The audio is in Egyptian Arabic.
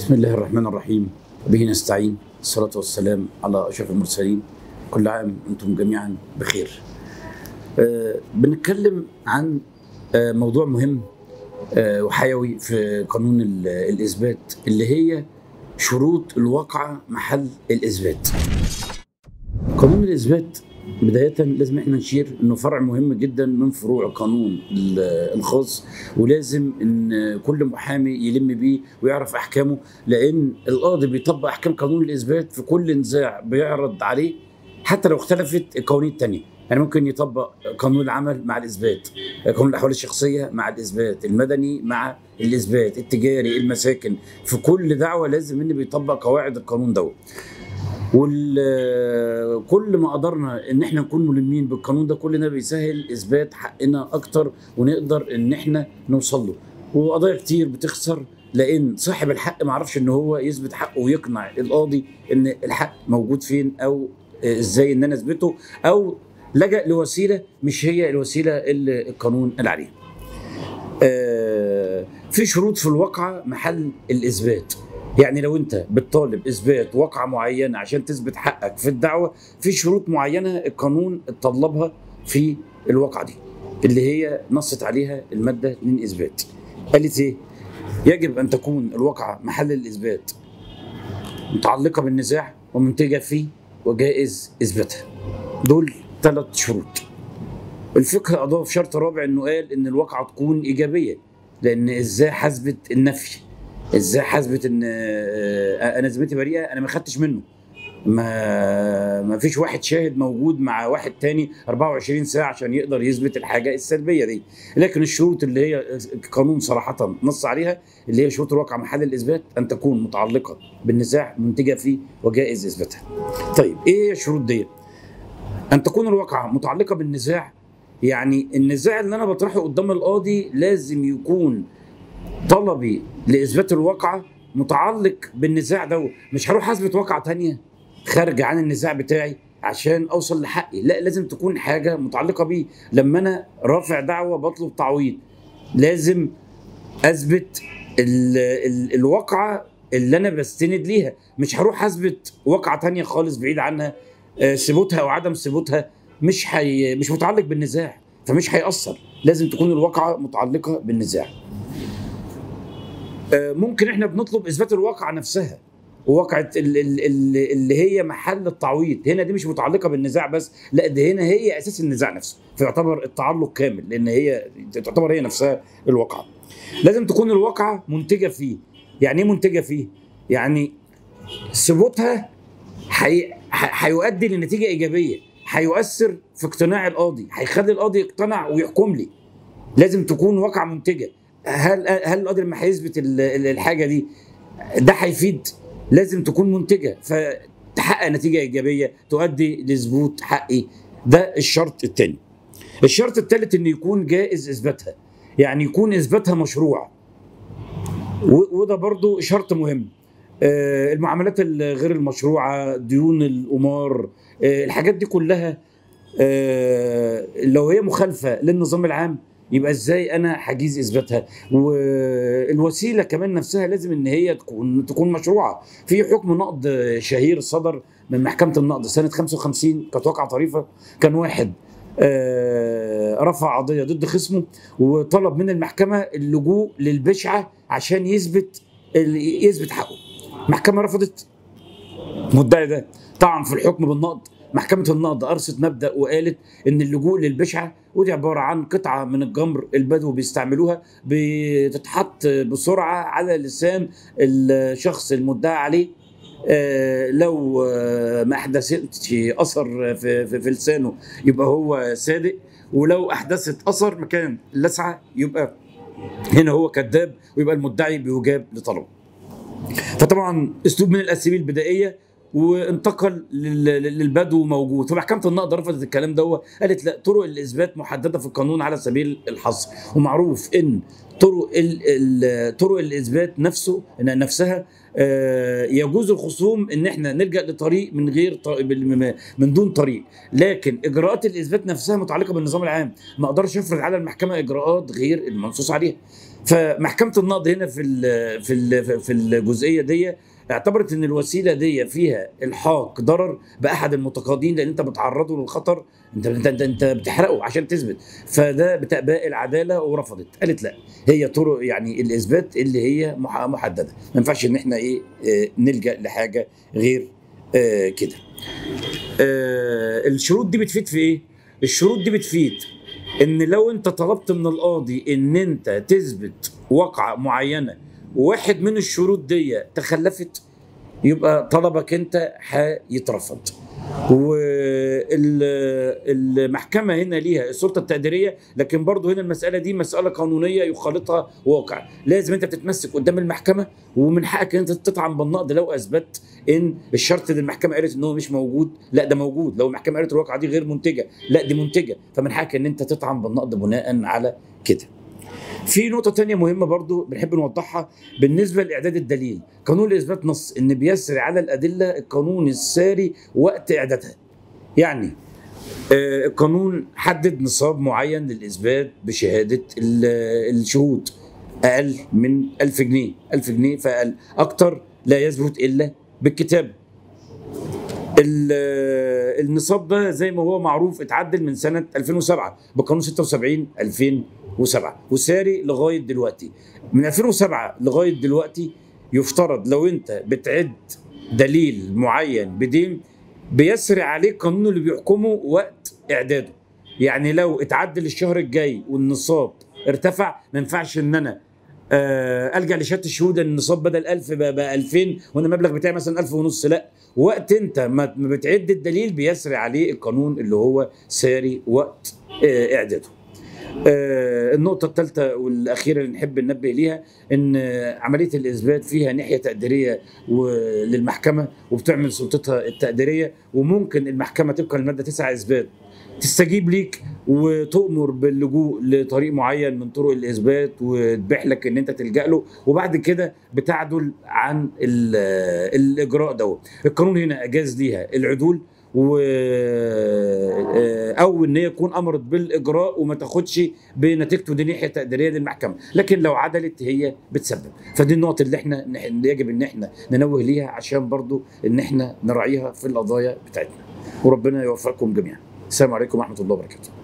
بسم الله الرحمن الرحيم به نستعين الصلاة والسلام على أشرف المرسلين كل عام أنتم جميعا بخير آه، بنتكلم عن آه، موضوع مهم آه، وحيوي في قانون ال- الإثبات اللي هي شروط الواقعة محل الإثبات قانون الإثبات بداية لازم احنا نشير انه فرع مهم جدا من فروع القانون ال- الخاص ولازم ان كل محامي يلم بيه ويعرف احكامه لان القاضي بيطبق احكام قانون الاثبات في كل نزاع بيعرض عليه حتى لو اختلفت القوانين التانية يعني ممكن يطبق قانون العمل مع الاثبات قانون الاحوال الشخصيه مع الاثبات المدني مع الاثبات التجاري المساكن في كل دعوه لازم ان بيطبق قواعد القانون دوت وكل ما قدرنا ان احنا نكون ملمين بالقانون ده كل ده بيسهل اثبات حقنا اكتر ونقدر ان احنا نوصل له وقضايا كتير بتخسر لان صاحب الحق ما عرفش ان هو يثبت حقه ويقنع القاضي ان الحق موجود فين او ازاي ان انا اثبته او لجأ لوسيله مش هي الوسيله اللي القانون قال عليها. آه، في شروط في الواقعه محل الاثبات يعني لو انت بتطالب اثبات واقعه معينه عشان تثبت حقك في الدعوه في شروط معينه القانون اتطلبها في الواقعه دي اللي هي نصت عليها الماده من اثبات قالت ايه يجب ان تكون الواقعه محل الاثبات متعلقه بالنزاع ومنتجه فيه وجائز اثباتها دول ثلاث شروط الفقه اضاف شرط رابع انه قال ان الواقعه تكون ايجابيه لان ازاي حسبت النفي ازاي حسبت ان آه، انا ذمتي بريئه انا ما خدتش منه ما ما فيش واحد شاهد موجود مع واحد تاني 24 ساعه عشان يقدر يثبت الحاجه السلبيه دي لكن الشروط اللي هي القانون صراحه نص عليها اللي هي شروط الواقع محل الاثبات ان تكون متعلقه بالنزاع منتجه فيه وجائز اثباتها طيب ايه هي الشروط دي ان تكون الواقعه متعلقه بالنزاع يعني النزاع اللي انا بطرحه قدام القاضي لازم يكون طلبي لاثبات الواقعه متعلق بالنزاع ده مش هروح اثبت واقعه تانية خارجه عن النزاع بتاعي عشان اوصل لحقي لا لازم تكون حاجه متعلقه بيه لما انا رافع دعوه بطلب تعويض لازم اثبت ال ال الواقعه اللي انا بستند ليها مش هروح اثبت واقعه تانية خالص بعيد عنها آه، ثبوتها او عدم ثبوتها مش حي... مش متعلق بالنزاع فمش هيأثر لازم تكون الواقعه متعلقه بالنزاع آه، ممكن احنا بنطلب اثبات الواقعه نفسها واقعة ال- ال- ال- اللي هي محل التعويض هنا دي مش متعلقة بالنزاع بس لا ده هنا هي أساس النزاع نفسه فيعتبر التعلق كامل لأن هي تعتبر هي نفسها الواقعة لازم تكون الواقعة منتجة فيه يعني ايه منتجة فيه يعني ثبوتها حي... ح- هيؤدي لنتيجة إيجابية هيؤثر في اقتناع القاضي هيخلي القاضي يقتنع ويحكم لي لازم تكون واقعة منتجة هل هل القاضي لما هيثبت ال- ال- الحاجة دي ده هيفيد لازم تكون منتجه فتحقق نتيجه ايجابيه تؤدي لثبوت حقي ده الشرط الثاني الشرط الثالث انه يكون جائز اثباتها يعني يكون اثباتها مشروع و- وده برضو شرط مهم آه، المعاملات الغير المشروعه ديون القمار آه، الحاجات دي كلها آه، لو هي مخالفه للنظام العام يبقى ازاي انا هجيز اثباتها والوسيله كمان نفسها لازم ان هي تكون تكون مشروعه في حكم نقض شهير صدر من محكمه النقض سنه 55 كانت واقعه طريفه كان واحد آه، رفع قضيه ضد خصمه وطلب من المحكمه اللجوء للبشعه عشان يثبت يثبت حقه المحكمه رفضت المدعي ده طعن في الحكم بالنقض محكمة النقض أرست مبدأ وقالت إن اللجوء للبشعة ودي عبارة عن قطعة من الجمر البدو بيستعملوها بتتحط بسرعة على لسان الشخص المدعى عليه آه، لو آه، ما أحدثتش أثر في, في, في لسانه يبقى هو صادق ولو أحدثت أثر مكان اللسعة يبقى هنا هو كذاب ويبقى المدعي بيجاب لطلبه فطبعا اسلوب من الاساليب البدائيه وانتقل لل- لل- للبدو موجود فمحكمه النقد رفضت الكلام ده قالت لا طرق الاثبات محدده في القانون على سبيل الحصر ومعروف ان طرق ال ال طرق الاثبات نفسه إن نفسها آه، يجوز الخصوم ان احنا نلجا لطريق من غير ط- بال- من دون طريق لكن اجراءات الاثبات نفسها متعلقه بالنظام العام ما اقدرش افرض على المحكمه اجراءات غير المنصوص عليها فمحكمه النقض هنا في ال في ال في الجزئيه دي اعتبرت ان الوسيله دي فيها الحاق ضرر باحد المتقاضين لان انت بتعرضه للخطر انت انت انت, انت بتحرقه عشان تثبت فده بتأباء العداله ورفضت قالت لا هي طرق يعني الاثبات اللي هي مح- محدده ما ينفعش ان احنا ايه آه، نلجا لحاجه غير آه، كده آه، الشروط دي بتفيد في ايه الشروط دي بتفيد ان لو انت طلبت من القاضي ان انت تثبت واقعه معينه واحد من الشروط دي تخلفت يبقى طلبك انت هيترفض والمحكمه هنا ليها السلطه التقديريه لكن برضه هنا المساله دي مساله قانونيه يخالطها واقع لازم انت بتتمسك قدام المحكمه ومن حقك ان انت تطعن بالنقد لو اثبت ان الشرط اللي المحكمه قالت ان هو مش موجود لا ده موجود لو المحكمه قالت الواقعه دي غير منتجه لا دي منتجه فمن حقك ان انت تطعن بالنقد بناء على كده في نقطة تانية مهمة برضو بنحب نوضحها بالنسبة لإعداد الدليل قانون الإثبات نص إن بيسري على الأدلة القانون الساري وقت إعدادها يعني آه، القانون حدد نصاب معين للإثبات بشهادة ال- الشهود أقل من 1000 جنيه 1000 جنيه فأقل أكتر لا يثبت إلا بالكتاب ال- النصاب ده زي ما هو معروف اتعدل من سنه 2007 بقانون 76 2007 وساري لغايه دلوقتي من 2007 لغايه دلوقتي يفترض لو انت بتعد دليل معين بدين بيسري عليك القانون اللي بيحكمه وقت اعداده يعني لو اتعدل الشهر الجاي والنصاب ارتفع ما ينفعش ان انا آه، الجا لشهاده الشهود ان النصاب بدل 1000 بقى, بقى 2000 وانا المبلغ بتاعي مثلا 1000 ونص لا وقت انت ما ما بتعد الدليل بيسري عليه القانون اللي هو ساري وقت آه، اعداده آه، النقطة الثالثة والأخيرة اللي نحب ننبه ليها إن آه، عملية الإثبات فيها ناحية تقديرية و- للمحكمة وبتعمل سلطتها التقديرية وممكن المحكمة طبقا للمادة 9 إثبات تستجيب ليك وتؤمر باللجوء لطريق معين من طرق الاثبات وتبيح لك ان انت تلجا له وبعد كده بتعدل عن ال- الاجراء دوت القانون هنا اجاز ليها العدول و او ان هي تكون امرت بالاجراء وما تاخدش بنتيجته دي ناحيه تقديريه للمحكمه لكن لو عدلت هي بتسبب فدي النقط اللي احنا نح- يجب ان احنا ننوه ليها عشان برضو ان احنا نراعيها في القضايا بتاعتنا وربنا يوفقكم جميعا السلام عليكم ورحمه الله وبركاته